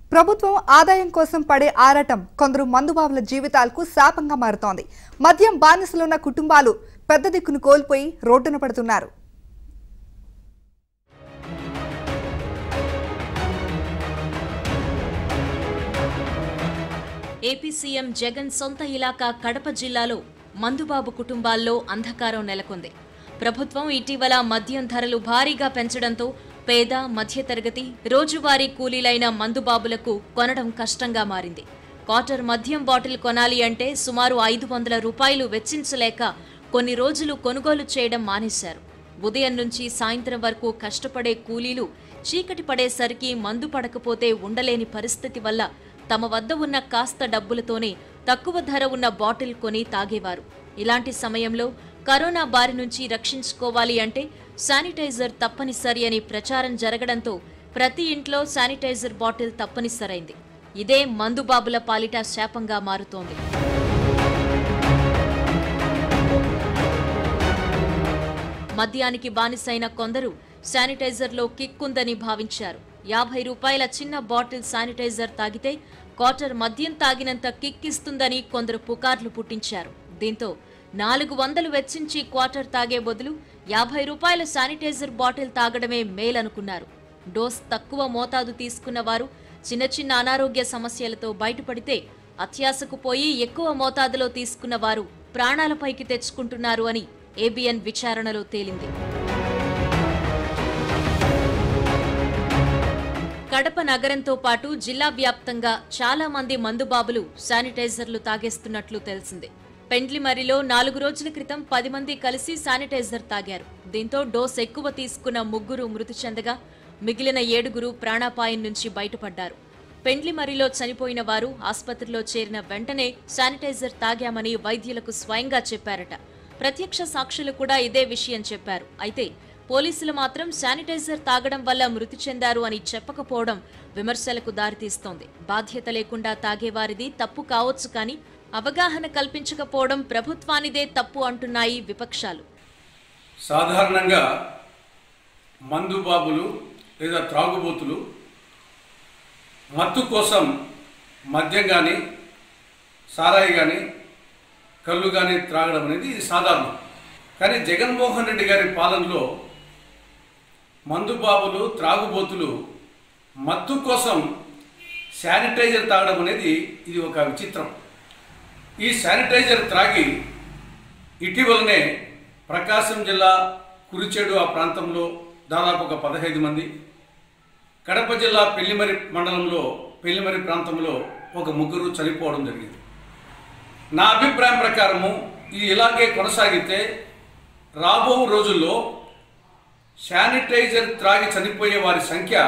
ప్రభుత్వం ఆదాయం కోసం పడే ఆరాటం కొందరు మందుబాబుల జీవితాలకు శాపంగా మారుతోంది మద్యం బానిసలున్న కుటుంబాలు పెద్ద దిక్కును కోల్పోయి రోడ్డున పడుతున్నారు ఏపీ సీఎం జగన్ సొంత ఇలాకా కడప జిల్లాలో మందుబాబు కుటుంబాల్లో అంధకారం నెలకొంది ప్రభుత్వం ఇటీవల మద్యం ధరలు భారీగా పెంచడంతో పేద మధ్యతరగతి రోజువారీ కూలీలైన మందుబాబులకు కొనడం కష్టంగా మారింది క్వార్టర్ మద్యం బాటిల్ కొనాలి అంటే సుమారు ఐదు వందల రూపాయలు వెచ్చించలేక కొన్ని రోజులు కొనుగోలు చేయడం మానేశారు ఉదయం నుంచి సాయంత్రం వరకు కష్టపడే కూలీలు చీకటి పడేసరికి మందు పడకపోతే ఉండలేని పరిస్థితి వల్ల తమ వద్ద ఉన్న కాస్త డబ్బులతోనే తక్కువ ధర ఉన్న బాటిల్ కొని తాగేవారు ఇలాంటి సమయంలో కరోనా బారి నుంచి రక్షించుకోవాలి అంటే శానిటైజర్ తప్పనిసరి అని ప్రచారం జరగడంతో ప్రతి ఇంట్లో శానిటైజర్ బాటిల్ తప్పనిసరైంది ఇదే మందుబాబుల పాలిట శాపంగా మారుతోంది మద్యానికి బానిసైన కొందరు శానిటైజర్లో కిక్ ఉందని భావించారు యాభై రూపాయల చిన్న బాటిల్ శానిటైజర్ తాగితే క్వార్టర్ మద్యం తాగినంత కిక్ ఇస్తుందని కొందరు పుకార్లు పుట్టించారు దీంతో నాలుగు వందలు వెచ్చించి క్వార్టర్ తాగే బదులు యాభై రూపాయల శానిటైజర్ బాటిల్ తాగడమే మేలనుకున్నారు డోస్ తక్కువ మోతాదు తీసుకున్న వారు చిన్న చిన్న అనారోగ్య సమస్యలతో బయటపడితే అత్యాశకు పోయి ఎక్కువ మోతాదులో తీసుకున్న వారు ప్రాణాలపైకి తెచ్చుకుంటున్నారు అని ఏబిఎన్ విచారణలో తేలింది కడప నగరంతో పాటు జిల్లా వ్యాప్తంగా చాలా మంది మందుబాబులు శానిటైజర్లు తాగేస్తున్నట్లు తెలిసింది పెండ్లిమరిలో నాలుగు రోజుల క్రితం పది మంది కలిసి శానిటైజర్ తాగారు దీంతో డోస్ ఎక్కువ తీసుకున్న ముగ్గురు మృతి చెందగా మిగిలిన ఏడుగురు ప్రాణాపాయం నుంచి బయటపడ్డారు పెండ్లిమరిలో చనిపోయిన వారు ఆసుపత్రిలో చేరిన వెంటనే శానిటైజర్ తాగామని వైద్యులకు స్వయంగా చెప్పారట ప్రత్యక్ష సాక్షులు కూడా ఇదే విషయం చెప్పారు అయితే పోలీసులు మాత్రం శానిటైజర్ తాగడం వల్ల మృతి చెందారు అని చెప్పకపోవడం విమర్శలకు దారితీస్తోంది బాధ్యత లేకుండా తాగేవారిది తప్పు కావచ్చు కానీ అవగాహన కల్పించకపోవడం ప్రభుత్వానిదే తప్పు అంటున్నాయి విపక్షాలు సాధారణంగా మందుబాబులు లేదా త్రాగుబోతులు మత్తు కోసం మద్యం కానీ సారాయి కానీ కళ్ళు కానీ త్రాగడం అనేది ఇది సాధారణం కానీ జగన్మోహన్ రెడ్డి గారి పాలనలో మందుబాబులు త్రాగుబోతులు మత్తు కోసం శానిటైజర్ తాగడం అనేది ఇది ఒక విచిత్రం ఈ శానిటైజర్ త్రాగి ఇటీవలనే ప్రకాశం జిల్లా కురిచేడు ఆ ప్రాంతంలో దాదాపు ఒక పదహైదు మంది కడప జిల్లా పెళ్లిమరి మండలంలో పెళ్లిమరి ప్రాంతంలో ఒక ముగ్గురు చనిపోవడం జరిగింది నా అభిప్రాయం ప్రకారము ఇది ఇలాగే కొనసాగితే రాబో రోజుల్లో శానిటైజర్ త్రాగి చనిపోయే వారి సంఖ్య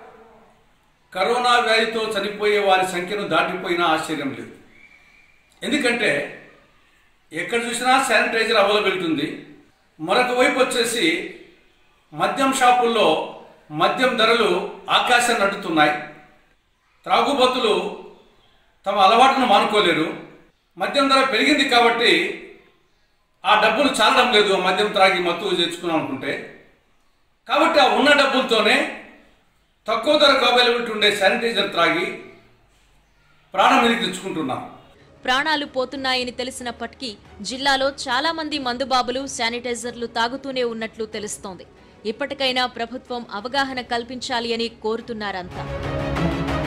కరోనా వ్యాధితో చనిపోయే వారి సంఖ్యను దాటిపోయినా ఆశ్చర్యం లేదు ఎందుకంటే ఎక్కడ చూసినా శానిటైజర్ అవైలబిలిటీ ఉంది మరొక వైపు వచ్చేసి మద్యం షాపుల్లో మద్యం ధరలు ఆకాశం నడుతున్నాయి త్రాగుబోతులు తమ అలవాటును మానుకోలేరు మద్యం ధర పెరిగింది కాబట్టి ఆ డబ్బులు చాలడం లేదు ఆ మద్యం త్రాగి మత్తు తెచ్చుకున్నాం అనుకుంటే కాబట్టి ఆ ఉన్న డబ్బులతోనే తక్కువ ధరకు అవైలబిలిటీ ఉండే శానిటైజర్ త్రాగి ప్రాణం మీదకి తెచ్చుకుంటున్నాం ప్రాణాలు పోతున్నాయని తెలిసినప్పటికీ జిల్లాలో చాలా మంది మందుబాబులు శానిటైజర్లు తాగుతూనే ఉన్నట్లు తెలుస్తోంది ఇప్పటికైనా ప్రభుత్వం అవగాహన కల్పించాలి అని కోరుతున్నారంతా